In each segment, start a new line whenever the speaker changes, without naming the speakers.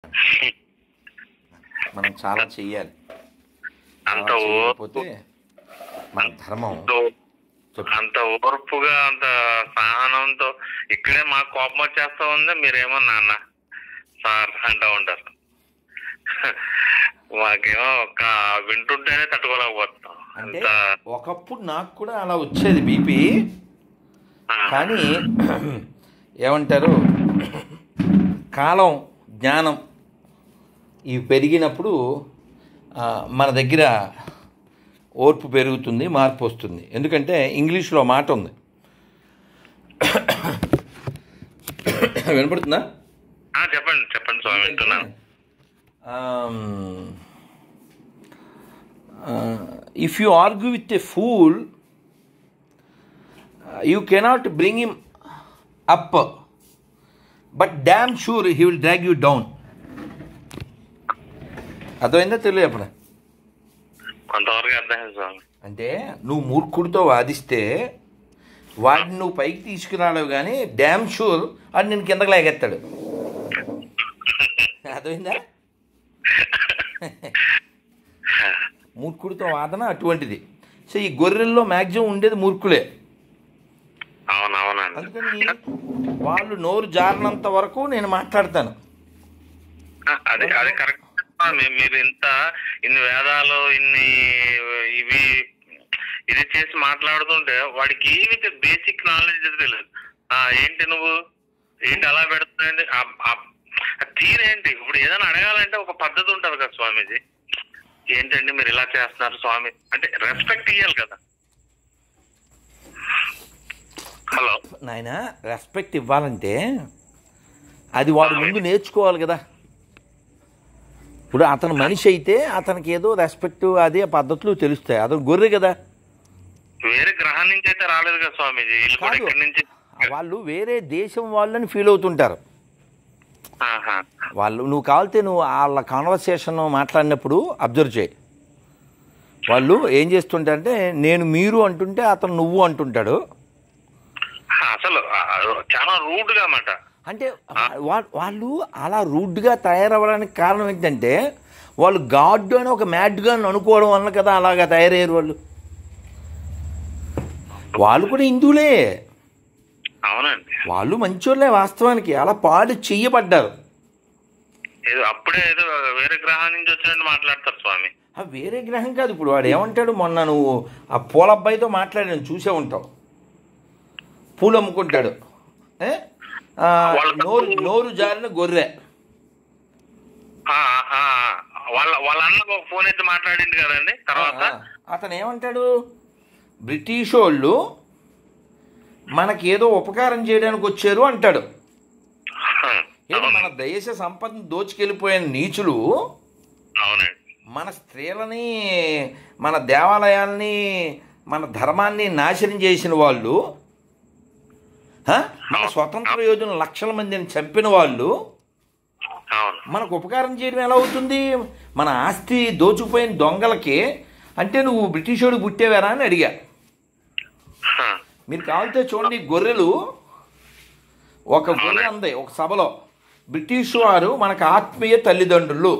మనం చాలా చెయ్యాలి
అంత
అలా
ఓర్పు
చేయకపోతే మన ధర్మం చెప్పు.
అంత ఓర్పుగా అంత సహనంతో ఇక్కడే మాకు కోపం వచ్చేస్తా ఉంది మీరేమో నాన్న సార్ అంటా ఉంటారు మాకేమో ఒక వింటుంటేనే తట్టుకోలేకపోతున్నాం
అంటే
అంత
ఒకప్పుడు నాకు కూడా అలా వచ్చేది బీపీ
ఆ,
కానీ ఏమంటారు కాలం జ్ఞానం ఇవి పెరిగినప్పుడు ఆ, మన దగ్గర ఓర్పు పెరుగుతుంది మార్పు వస్తుంది ఎందుకంటే ఇంగ్లీష్లో మాట ఉంది వినపడుతుందా
ఆ, చెప్పండి చెప్పండి స్వామి వింటున్నాను
if you argue with a fool you cannot bring him up but damn sure he will drag you down అర్థమైందా తెలియదు అప్పుడు
కొంతవరకు అర్థమైంది స్వామి
అంటే నువ్వు మూర్ఖుడితో వాదిస్తే వాడిని నువ్వు పైకి తీసుకురాలేవు కానీ డ్యామ్ షూర్ అది నేను కిందకి లాగేస్తాడు అర్థమైందా మూర్ఖుడితో వాదన అటువంటిది సో ఈ గొర్రెల్లో మ్యాక్సిమం ఉండేది మూర్ఖులే
అవును అవునండి
అందుకని వాళ్ళు నోరు జారినంత వరకు నేను మాట్లాడతాను
ఆ, అదే అదే కరెక్ట్ స్వామి మీరు ఇంత ఇన్ని వేదాలు ఇన్ని ఇవి ఇది చేసి మాట్లాడుతుంటే వాడికి ఏమి బేసిక్ నాలెడ్జ్ తెలియదు ఆ ఏంటి నువ్వు ఏంటి అలా పెడుతుంది తీరేంటి ఇప్పుడు ఏదైనా అడగాలంటే ఒక పద్ధతి ఉంటుంది కదా స్వామీజీ ఏంటండి మీరు ఇలా చేస్తున్నారు స్వామి అంటే రెస్పెక్ట్ ఇవ్వాలి కదా హలో
నాయన రెస్పెక్ట్ ఇవ్వాలంటే అది వాడు ముందు నేర్చుకోవాలి కదా ఇప్పుడు అతను మనిషి అయితే అతనికి ఏదో రెస్పెక్ట్ అదే పద్ధతులు తెలుస్తాయి అతను గొర్రె కదా
వేరే గ్రహం నుంచి అయితే రాలేదు కదా స్వామీజీ వీళ్ళు కూడా
కాదు.
ఇక్కడి నుంచి
వాళ్ళు వేరే దేశం వాళ్ళని ఫీల్ అవుతుంటారు
ఆహా.
వాళ్ళు నువ్వు కావాలితే నువ్వు వాళ్ళ కాన్వర్సేషన్ మాట్లాడినప్పుడు అబ్జర్వ్ చేయి వాళ్ళు ఏం చేస్తుంటారంటే నేను మీరు అంటుంటే అతను నువ్వు అంటుంటాడు
అసలు ఆ, చాలా రూడ్ గా మాట
అంటే వా- వాళ్ళు అలా రూడ్గా తయారవ్వడానికి కారణం ఏంటంటే వాళ్ళు గాడ్ అని ఒక మ్యాడ్గా అనుకోవడం వల్ల కదా అలాగా తయారయ్యారు వాళ్ళు వాళ్ళు కూడా హిందువులే
అవునండి
వాళ్ళు మంచోళ్ళే వాస్తవానికి అలా పాడు చెయ్యబడ్డారు
ఏదో అప్పుడే ఏదో వేరే గ్రహం నుంచి వచ్చినట్టు మాట్లాడతారు స్వామి
ఆ వేరే గ్రహం కాదు ఇప్పుడు వాడు ఏమంటాడు మొన్న నువ్వు ఆ పూల అబ్బాయితో మాట్లాడాను చూసే ఉంటావు పూలు అమ్ముకుంటాడు ఏ? ఆ, నోరు నోరు జారిన గొర్రె
ఆ, ఆ, ఆ. వాళ్ళ వాళ్ళ అన్న ఒక ఫోన్ అయితే మాట్లాడింది కదండి తర్వాత
ఆ, అతను ఏమంటాడు బ్రిటిష్ వాళ్ళు మనకి ఏదో ఉపకారం చేయడానికి వచ్చారు అంటాడు ఏదో మన దేశ సంపదను దోచుకెళ్ళిపోయిన నీచులు
అవునండి
మన స్త్రీలని మన దేవాలయాల్ని మన ధర్మాన్ని నాశనం చేసిన వాళ్ళు హ? మన స్వతంత్ర యోజన లక్షల మందిని చంపిన వాళ్ళు
అవును
మనకు ఉపకారం చేయడం ఎలా అవుతుంది మన ఆస్తి దోచుకుపోయిన దొంగలకి అంటే నువ్వు బ్రిటిషోడు పుట్టేవారా అని అడిగా
హ.
మీరు కావాలితే చూడండి గొర్రెలు ఒక గొర్రె ఉంది ఒక సభలో బ్రిటిష్ వారు మనకు ఆత్మీయ తల్లిదండ్రులు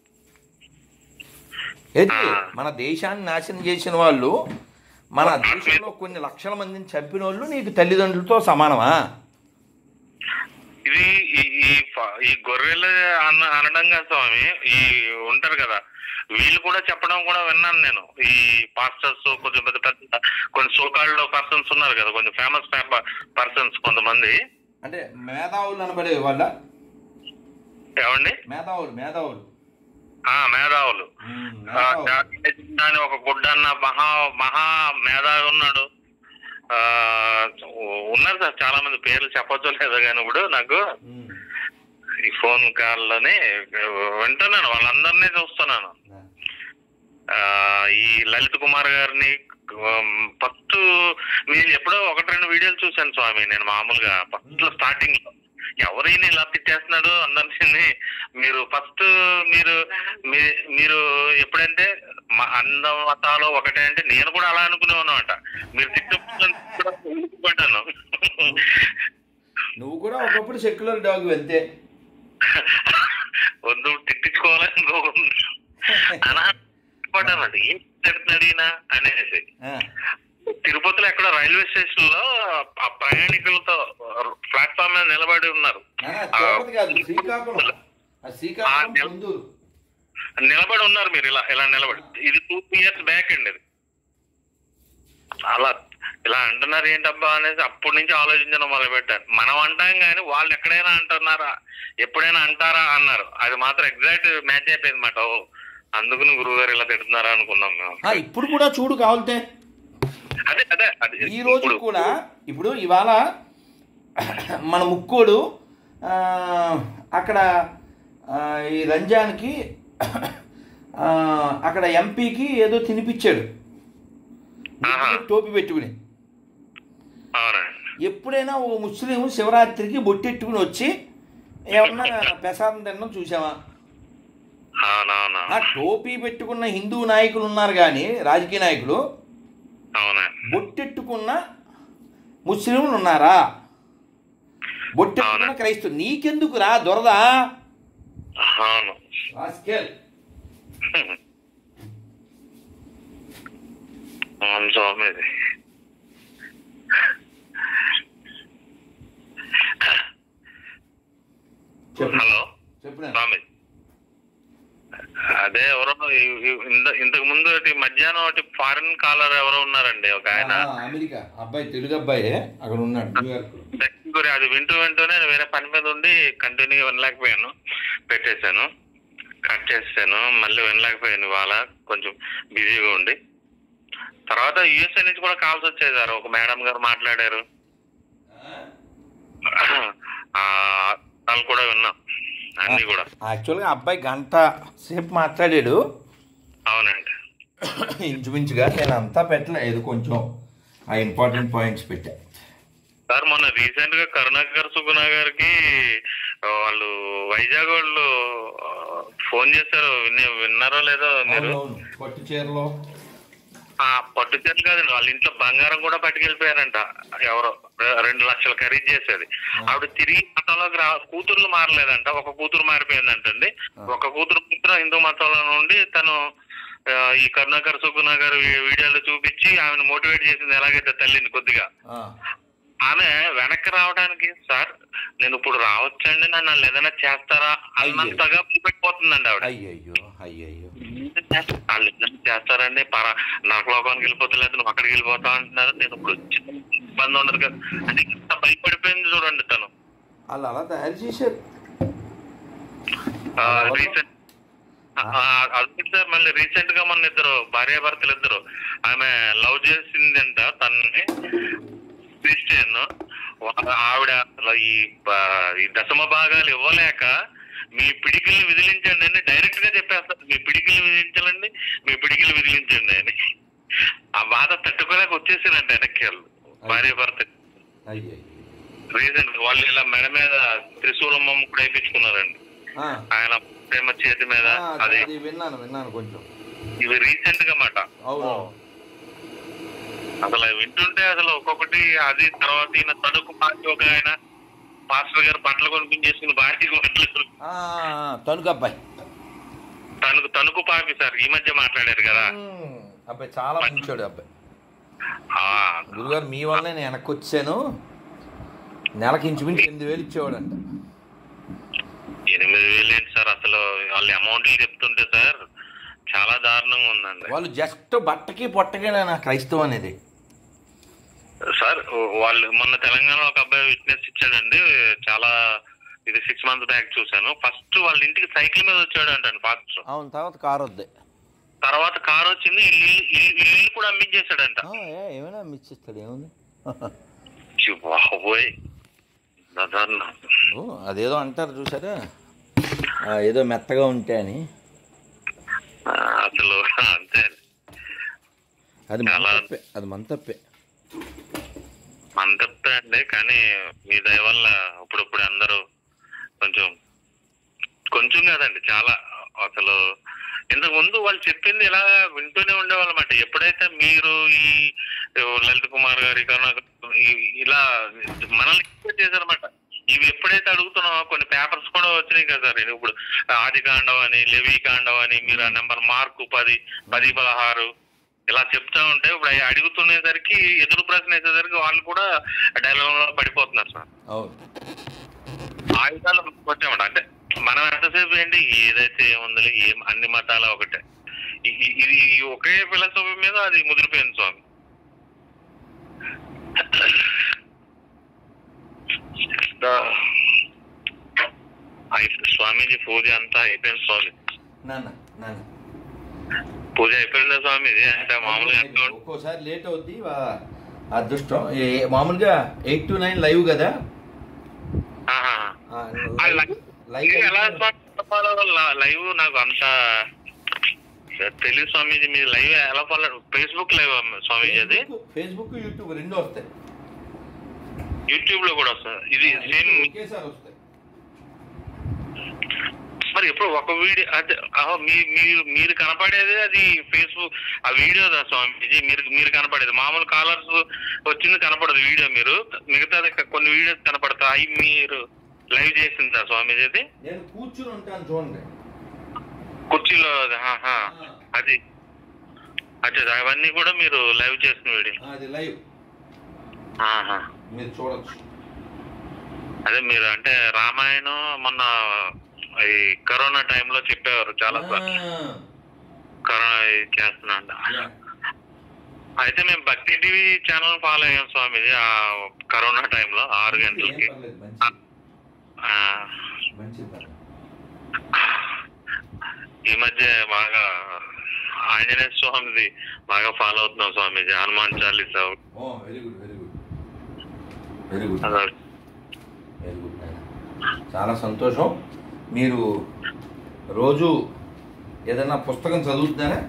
ఏది మన దేశాన్ని నాశనం చేసిన వాళ్ళు మన దేశంలో కొన్ని లక్షల మందిని చంపిన వాళ్ళు నీకు తల్లిదండ్రులతో సమానమా
ఇది ఈ- ఈ ఫ- ఈ గొర్రెలు అన్న అనడం కదా స్వామి ఈ ఉంటారు కదా వీళ్ళు కూడా చెప్పడం కూడా విన్నాను నేను ఈ పాస్టర్స్ కొంచెం పెద్ద పెద్ద కొన్ని సోకాళ్ళు పర్సన్స్ ఉన్నారు కదా కొంచెం ఫేమస్ పర్సన్స్ కొంతమంది
అంటే మేధావులు అనబడే వాళ్ళ
ఏమండి
మేధావులు మేధావులు
ఆ మేధావులు
ఉమ్,
ఆ,
మేధావులు.
అని ఒక గుడ్డన్న మహా మహా మేధావి ఉన్నాడు ఆ ఉన్నారు సార్ చాలా మంది పేర్లు చెప్పొచ్చో లేదో కానీ ఇప్పుడు నాకు
ఉమ్.
ఈ ఫోన్ కాల్లోనే వింటున్నాను వాళ్ళందరినీ చూస్తున్నాను ఆ, ఈ లలిత్ కుమార్ గారిని ఫస్ట్ మీరు ఎప్పుడో ఒకటి రెండు వీడియోలు చూశాను స్వామి నేను మామూలుగా ఫస్ట్ లో స్టార్టింగ్ లో ఎవరైనా ఇలా తిట్టేస్తున్నాడు అందరినీ మీరు ఫస్ట్ మీరు మీ- మీరు ఎప్పుడంటే మా అంద మతాలు ఒకటే అంటే నేను కూడా అలా అనుకునేవాను అనమాట మీరు తిట్టుకుంటాను
నువ్వు కూడా ఒకప్పుడు సెక్యులర్ డాగ్ అంతే
వద్దు తిట్టించుకోవాలని అలా పడ్డానండి ఏం తిడుతున్నాడు ఈయన అనేసి
ఆ,
తిరుపతిలో ఎక్కడ రైల్వే స్టేషన్ లో ఆ ప్రయాణికులతో ప్లాట్ఫామ్ మీద నిలబడి ఉన్నారు
నాన్న, తిరుపతి కాదు శ్రీకాకుళం ఆ శ్రీకాకుళం
ఆ,
పొందూరు
నిలబడి ఉన్నారు మీరు ఇలా ఇలా నిలబడి ఇది టూ ఇయర్స్ బ్యాక్ అండి ఇది అలా ఇలా అంటున్నారు ఏంటబ్బా అనేసి అప్పటి నుంచి ఆలోచించడం మొదలు పెట్టారు మనం అంటాం కానీ వాళ్ళు ఎక్కడైనా అంటున్నారా ఎప్పుడైనా అంటారా అన్నారు అది మాత్రం ఎగ్జాక్ట్ మ్యాచ్ అయిపోయింది మాట ఓ అందుకుని గురువు గారు ఇలా తిడుతున్నారా అనుకున్నాం మేము
ఆ, ఇప్పుడు కూడా చూడు కావాలితే
అదే అదే అది
ఈ రోజు
ఇప్పుడు-
కూడా ఇప్పుడు ఇవాళ మన ముక్కోడు ఆ, అక్కడ ఆ, ఈ రంజాన్కి ఆ, అక్కడ ఎంపీకి ఏదో తినిపించాడు
ఆహా.
టోపీ పెట్టుకుని
అవునండి
ఎప్పుడైనా ఓ ముస్లిం శివరాత్రికి బొట్టెట్టుకుని వచ్చి ఏమన్నా ప్రసాదం తినడం చూసావా
అవునవును
ఆ టోపీ పెట్టుకున్న హిందూ నాయకులు ఉన్నారు కానీ రాజకీయ నాయకులు
అవునండి
బొట్టెట్టుకున్న ముస్లింలు ఉన్నారా బొట్టెట్టుకున్న
అవునా.
క్రైస్తవులు నీకెందుకురా దొరదా
అవును
రాస్కెల్.
అవును స్వామి
చెప్పు
హలో
చెప్పినా
స్వామి అదే ఎవరో ఈ- ఈ- ఇంత- ఇంతకు ముందు ఒకటి మధ్యాహ్నం ఒకటి ఫారిన్ కాలర్ ఎవరో ఉన్నారండి ఒక ఆయన
ఆ, అమెరికా అబ్బాయి తెలుగు అబ్బాయి అక్కడ ఉన్నాడు న్యూయార్క్
దక్షిణ కొరియా అది వింటూ వింటూనే నేను వేరే పని మీద ఉండి కంటిన్యూ వినలేకపోయాను పెట్టేశాను కట్ చేసాను మళ్ళీ వినలేకపోయాను ఇవాళ కొంచెం బిజీగా ఉండి తర్వాత యుఎస్ఏ నుంచి కూడా కాల్స్ వచ్చాయి సార్ ఒక మేడం గారు మాట్లాడారు ఆ, వాళ్ళు కూడా విన్నాం అన్ని కూడా
యాక్చువల్గా అబ్బాయి గంట సేపు మాట్లాడాడు
అవునండి
ఇంచుమించుగా నేను అంతా పెట్టలేదు కొంచెం ఆ ఇంపార్టెంట్ పాయింట్స్ పెట్టా
సార్ మొన్న రీసెంట్ గా కరుణాకర్ సుగుణ గారికి ఆ, వాళ్ళు వైజాగ్ వాళ్ళు ఆ, ఫోన్ చేశారు విన్న- విన్నారో లేదో మీరు
అవునవును పట్టు చీరలో
ఆ పట్టు చీరలు కాదండి వాళ్ళ ఇంట్లో బంగారం కూడా పట్టుకెళ్ళిపోయారంట ఎవరో రె- రెండు లక్షలు ఖరీదు చేసేది ఆవిడ తిరిగి మతంలోకి రా కూతుర్లు మారలేదంట ఒక కూతురు మారిపోయిందంటండి ఒక కూతురు మాత్రం హిందూ మతంలో నుండి తను ఆ, ఈ కరుణాకర్ సుగుణ గారు వీ- వీడియోలు చూపించి ఆమెను మోటివేట్ చేసింది ఎలాగైతే తల్లిని కొద్దిగా
ఆ,
ఆమె వెనక్కి రావడానికి సార్ నేను ఇప్పుడు రావచ్చండి నన్ను వాళ్ళు ఏదైనా చేస్తారా అన్నంతగా పెట్టిపోతుందండి ఆవిడ
అయ్యయ్యో అయ్యయ్యో
వాళ్ళు ఏదైనా చేస్తారండి పరా నాకు లోకానికి వెళ్ళిపోతలేదు నువ్వు అక్కడికి వెళ్ళిపోతావు అంటున్నారు నేను ఇప్పుడు వచ్చి ఇబ్బంది ఉండదు కదా అంటే ఎంత భయపడిపోయింది చూడండి తను
వాళ్ళు అలా తయారు చేశారు
రీసెంట్ అదే సార్ మళ్ళీ రీసెంట్ గా మన ఇద్దరు భార్యాభర్తలు ఇద్దరు ఆమె లవ్ చేసిందంట తనని క్రిస్టియన్ వాళ్ళ ఆవిడ అసలు ఈ బ- ఈ దశమ భాగాలు ఇవ్వలేక మీ పిడికిల్ని విదిలించండి అని డైరెక్ట్ గా చెప్పేస్తారు మీ పిడికిల్ని విదిలించాలండి మీ పిడికిల్ని విదిలించండి అని ఆ బాధ తట్టుకోలేక వచ్చేసారంట వెనక్కి వాళ్ళు భార్య భర్త
అయ్యయ్యో
రీసెంట్ వాళ్ళు ఇలా మెడ మీద త్రిశూలం బొమ్మ కూడా వేయించుకున్నారండి
ఆ,
ఆయన ప్రేమ చేతి మీద
ఆ,
అది
అది విన్నాను విన్నాను కొంచెం
ఇవి రీసెంట్ గా మాట
అవును
అసలు అవి వింటుంటే అసలు ఒక్కొక్కటి అది తర్వాత ఈయన తణుకు పార్టీ ఒక ఆయన పాస్టర్ గారు బట్టలు కొనిపించేసుకుని భార్యకు బట్టలు కొనుక్కు-
ఆ, తణుకు అబ్బాయి
తణుకు తణుకు పాపి సార్ ఈ మధ్య మాట్లాడారు కదా
ఉమ్, అబ్బాయి చాలా మంచోడు అబ్బాయి
ఆ,
గురుగారు మీ వల్లనే నేను వెనక్కి వచ్చాను నెలకి ఇంచుమించు ఎనిమిది వేలు ఇచ్చేవాడంట
ఎనిమిది వేలు ఏంటి సార్ అసలు వాళ్ళ అమౌంట్లు చెప్తుంటే సార్ చాలా దారుణంగా ఉందండి
వాళ్ళు జస్ట్ బట్టకి పొట్టకి నా క్రైస్తవం అనేది
సార్ వాళ్ళు మొన్న తెలంగాణలో ఒక అబ్బాయి విట్నెస్ ఇచ్చాడండి చాలా ఇది సిక్స్ మంత్స్ బ్యాక్ చూశాను ఫస్ట్ వాళ్ళ ఇంటికి సైకిల్ మీద వచ్చాడు అంటండి ఫాస్ట్
అవును తర్వాత కారు వద్దే
తర్వాత కార్ వచ్చింది ఇల్లు ఇల్లు ఇల్లు కూడా అమ్మించేశాడంట
ఏమైనా మిచ్చిస్తాడు ఏముంది
ఛీ, బాబోయ్ దారుణం.
ఓ, అదేదో అంటారు చూసారా ఆ, ఏదో మెత్తగా ఉంటే అని
ఆ, అసలు అంతే
అది మన
చాలా-
తప్పే అది మన తప్పే
మన తప్పే అండి కానీ మీ దయ వల్ల ఇప్పుడిప్పుడు అందరూ కొంచెం కొంచెం కాదండి చాలా అసలు ఇంతకు ముందు వాళ్ళు చెప్పింది ఇలా వింటూనే ఉండేవాళ్ళమాట ఎప్పుడైతే మీరు ఈ లలిత్ కుమార్ గారి కరుణాకర్ ఈ- ఇలా మనల్ని ఎక్కువ చేశారన్నమాట ఇవి ఎప్పుడైతే అడుగుతున్నావో కొన్ని పేపర్స్ కూడా వచ్చినాయి కదా సార్ ఇది ఇప్పుడు ఆది కాండం అని లెవీ కాండం అని మీరు ఆ నెంబర్ మార్కు పది పది పదహారు ఇలా చెప్తా ఉంటే ఇప్పుడు అవి అడుగుతునేసరికి ఎదురు ప్రశ్న వేసేసరికి వాళ్ళు కూడా డైలాగ్ లో పడిపోతున్నారు సార్
అవును
ఆయుధాలు వచ్చామంట అంటే మనం ఎంతసేపు ఏంటి ఏదైతే ఏముంది ఏం అన్ని మతాల ఒకటే ఇ- ఇ- ఇది ఈ ఒకే ఫిలాసఫీ మీద అది ముదిరిపోయింది స్వామి దా- అయి- స్వామీజీ పూజ అంతా అయిపోయింది స్వామి
నాన్న నాన్న
పూజ అయిపోయిందా స్వామీజీ అంటే మామూలుగా ఎంత ఉంటుంది?
ఒక్కోసారి లేట్ అవుద్ది వా- అదృష్టం ఏ- మామూలుగా ఎయిట్ టు నైన్ లైవ్ కదా
ఆహా.
ఆ,
ఆ లైవ్
లైవ్
ఇది ఎలా స్వామి చెప్పాలో ల- లైవ్ నాకు అంత తెలియదు స్వామీజీ మీ లైవ్ ఎలా ఫాలో ఫేస్బుక్ లైవ్ స్వామీజీ అది
ఫేస్బుక్- ఫేస్బుక్ యూట్యూబ్ రెండు వస్తాయి
యూట్యూబ్ లో కూడా వస్తుంది ఇది సేమ్
ఒకేసారి వస్తాయి
మరి ఎప్పుడు ఒక వీడియో అదే ఆహో, మీ మీరు మీరు కనపడేది అది ఫేస్బుక్ ఆ వీడియో దా స్వామీజీ మీరు మీరు కనపడేది మామూలు కాలర్స్ వచ్చింది కనపడదు వీడియో మీరు మిగతాది కొన్ని వీడియోస్ కనపడతాయి అవి మీరు లైవ్ చేసిందా స్వామీజీ అది
నేను కూర్చుని ఉంటాను చూడండి
కుర్చీలో అది, ఆహా. అది అదే అవన్నీ కూడా మీరు లైవ్ చేసిన వీడియో
ఆ, అది లైవ్
ఆహా.
మీరు చూడొచ్చు
అదే మీరు అంటే రామాయణం మొన్న ఈ కరోనా టైంలో చెప్పేవారు చాలా సార్లు.
ఆ,
కరోనా ఇది చేస్తున్నా అంట.
యా.
అయితే మేము భక్తి టీవీ ఛానల్ ఫాలో అయ్యాం స్వామిజీ ఆ కరోనా టైంలో ఆరు
ఏం
గంటలకి
పర్లేదు, మంచిది.
ఆ,
మంచిది పర్లేదు.
ఈ మధ్య బాగా ఆంజనేయ స్వామిది బాగా ఫాలో అవుతున్నాం స్వామిజీ Hanuman Chalisa
oh very good very good very good
అదే.
వెరీ గుడ్ నాయన. చాలా సంతోషం మీరు రోజు ఏదైనా పుస్తకం చదువుతున్నారా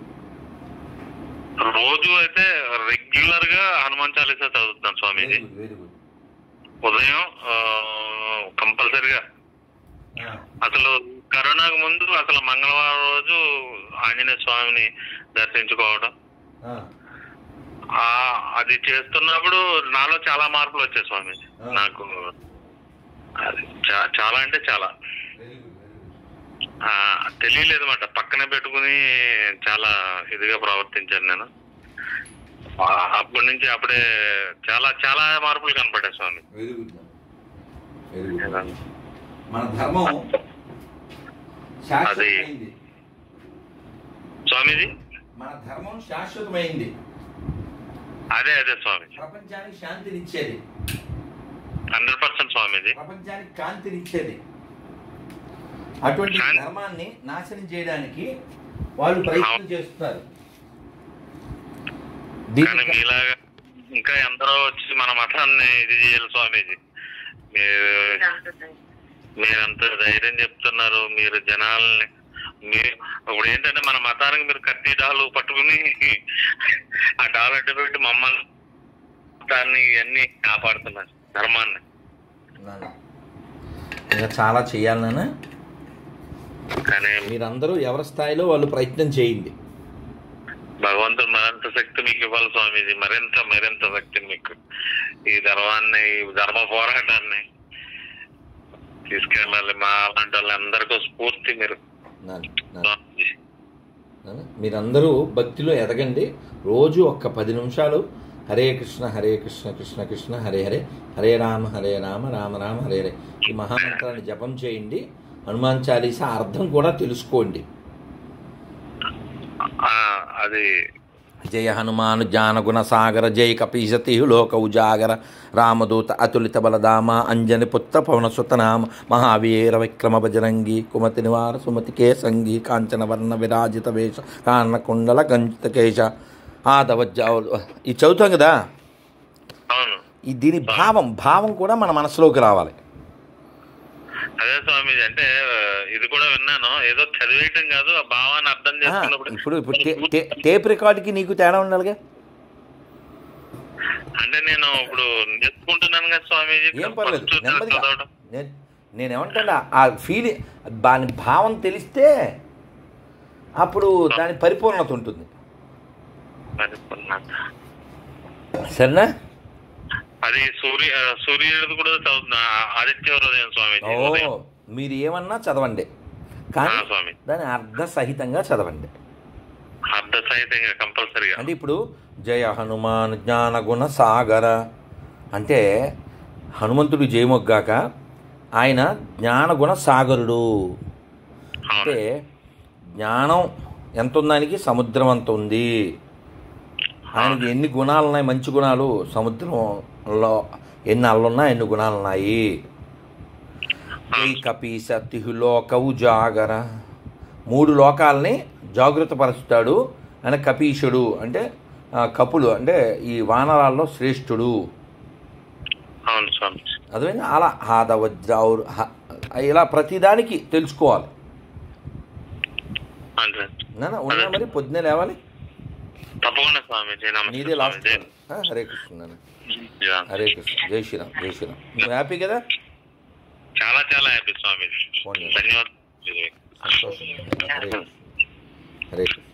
రోజు అయితే రెగ్యులర్ గా హనుమాన్ చాలీసా చదువుతున్నాను
వెరీ
స్వామిజీ
గుడ్ వెరీ గుడ్
ఉదయం కంపల్సరిగా అసలు కరోనాకు ముందు అసలు మంగళవారం రోజు ఆంజనేయ స్వామిని దర్శించుకోవడం ఆ అది చేస్తున్నప్పుడు నాలో చాలా మార్పులు వచ్చాయి స్వామి
ఆ.
నాకు అది చా- చాలా అంటే చాలా
వెరీ గుడ్ వెరీ గుడ్
ఆ, తెలియలేదు అన్నమాట పక్కనే పెట్టుకుని చాలా ఇదిగా ప్రవర్తించాను నేను ఆ, అప్పటి నుంచి అప్పుడే చాలా చాలా మార్పులు కనపడ్డాయి స్వామి
వెరీ గుడ్ వెరీ గుడ్ మన ధర్మం శాశ్వతమైంది
స్వామీజీ
మన ధర్మం శాశ్వతమైంది
అదే అదే స్వామి
ప్రపంచానికి శాంతినిచ్చేది
హండ్రెడ్ పర్సెంట్ స్వామీజీ
ప్రపంచానికి కాంతినిచ్చేది అటువంటి
శాంతి-
ధర్మాన్ని నాశనం చేయడానికి వాళ్ళు ప్రయత్నం చేస్తున్నారు
కానీ
దీనికి
మీలాగా ఇంకా ఎందరో వచ్చి మన మతాన్ని ఇది చేయాలి స్వామీజీ మీరు మీరంత ధైర్యం చెప్తున్నారు మీరు జనాల్ని మీరు ఇప్పుడు ఏంటంటే మన మతానికి మీరు కత్తి డాలు పట్టుకుని ఆ డాలు అడ్డు పెట్టి మమ్మల్ని మతాన్ని ఇవన్నీ కాపాడుతున్నారు ధర్మాన్ని
నాన్న, ఇంకా చాలా చేయాలి నాన్న
కానీ
మీరందరూ ఎవరి స్థాయిలో వాళ్ళు ప్రయత్నం చేయండి
భగవంతుడు మరింత శక్తి మీకు ఇవ్వాలి స్వామీజీ మరింత మరింత శక్తి మీకు ఈ ధర్మాన్ని ఈ ధర్మ పోరాటాన్ని తీసుకెళ్ళాలి మా అలాంటి వాళ్ళందరికీ స్ఫూర్తి మీరు
నాన్న, నాన్న,
స్వామీజీ
నాన్న, మీరందరూ భక్తిలో ఎదగండి రోజు ఒక్క పది నిమిషాలు హరే కృష్ణ హరే కృష్ణ కృష్ణ కృష్ణ హరే హరే హరే రామ హరే రామ రామ రామ హరే హరే ఈ మహామంత్రాన్ని జపం చేయండి హనుమాన్ చాలీసా అర్థం కూడా తెలుసుకోండి
ఆ, అది
జయ హనుమాను జానగుణ సాగర జయ కపీశతి లోక ఉజాగర రామదూత అతులిత బలదామ అంజని పుత్ర పవనసుత నామ మహావీర విక్రమ బజరంగి కుమతి నివార సుమతి కేసంగి కాంచన వర్ణ విరాజిత వేష కారణ కుండల కంచిత కేశ ఆదవజ్జా ఇది చదువుతాం కదా
అవును
ఈ దీని భావం భావం కూడా మన మనసులోకి రావాలి
అదే స్వామీజీ అంటే ఆ, ఇది కూడా విన్నాను ఏదో చదివేయటం కాదు ఆ భావాన్ని అర్థం
ఆ,
చేసుకున్నప్పుడు
ఇప్పుడు ఇప్పుడు టే- టే- టేప్ రికార్డుకి నీకు తేడా ఉండాలిగా
అంటే నేను ఇప్పుడు నేర్చుకుంటున్నాను కదా స్వామీజీ
ఏం పర్లేదు
ఫస్ట్
నెమ్మదిగా
చదవడం
నేను నేను ఏమంటాను ఆ ఫీలింగ్ దాని భావం తెలిస్తే అప్పుడు దాని పరిపూర్ణత ఉంటుంది
మరి కొన్నాక.
సరేనా
అది సూర్య సూర్యుడు కూడా చదువుతున్నా ఆదిత్య హృదయం స్వామీజీ
ఓ
ఉదయం.
మీరు ఏమన్నా చదవండి కానీ
ఆ, స్వామి.
దాని అర్ధసహితంగా చదవండి
అర్ధ సహితంగా కంపల్సరిగా
అంటే ఇప్పుడు జయ హనుమాన్ జ్ఞానగుణ సాగర అంటే హనుమంతుడు జయమొగ్గాక ఆయన జ్ఞానగుణ సాగరుడు అంటే జ్ఞానం ఎంత ఉందానికి సముద్రం అంత ఉంది ఆయనకి ఎన్ని గుణాలు ఉన్నాయి మంచి గుణాలు సముద్రంలో ఎన్ని అల్లున్నా ఎన్ని గుణాలు ఉన్నాయి జై కపీస తిహులోకవు జాగర మూడు లోకాలని జాగృతపరుస్తాడు ఆయన కపీశుడు అంటే ఆ, కపులు అంటే ఈ వానరాల్లో శ్రేష్ఠుడు
అవును స్వామి
అదేవిధంగా అలా హాద వజ్రావురు హ- ఇలా ప్రతిదానికి తెలుసుకోవాలి
అంటే
నాన్న ఉన్నా మరి పొద్దున్నే లేవాలి
తప్పకుండా స్వామీజీ నమస్తే
నీదే లాస్ట్
స్వామీజీ.
హరే కృష్ణ నాన్న
యా.
హరే కృష్ణ జై శ్రీరామ్ జై శ్రీరామ్ నువ్వు హ్యాపీ కదా
చాలా చాలా హ్యాపీ స్వామీజీ
పోనీ.
ధన్యవాదాలు
సంతోషం హరే కృష్ణ హరే కృష్ణ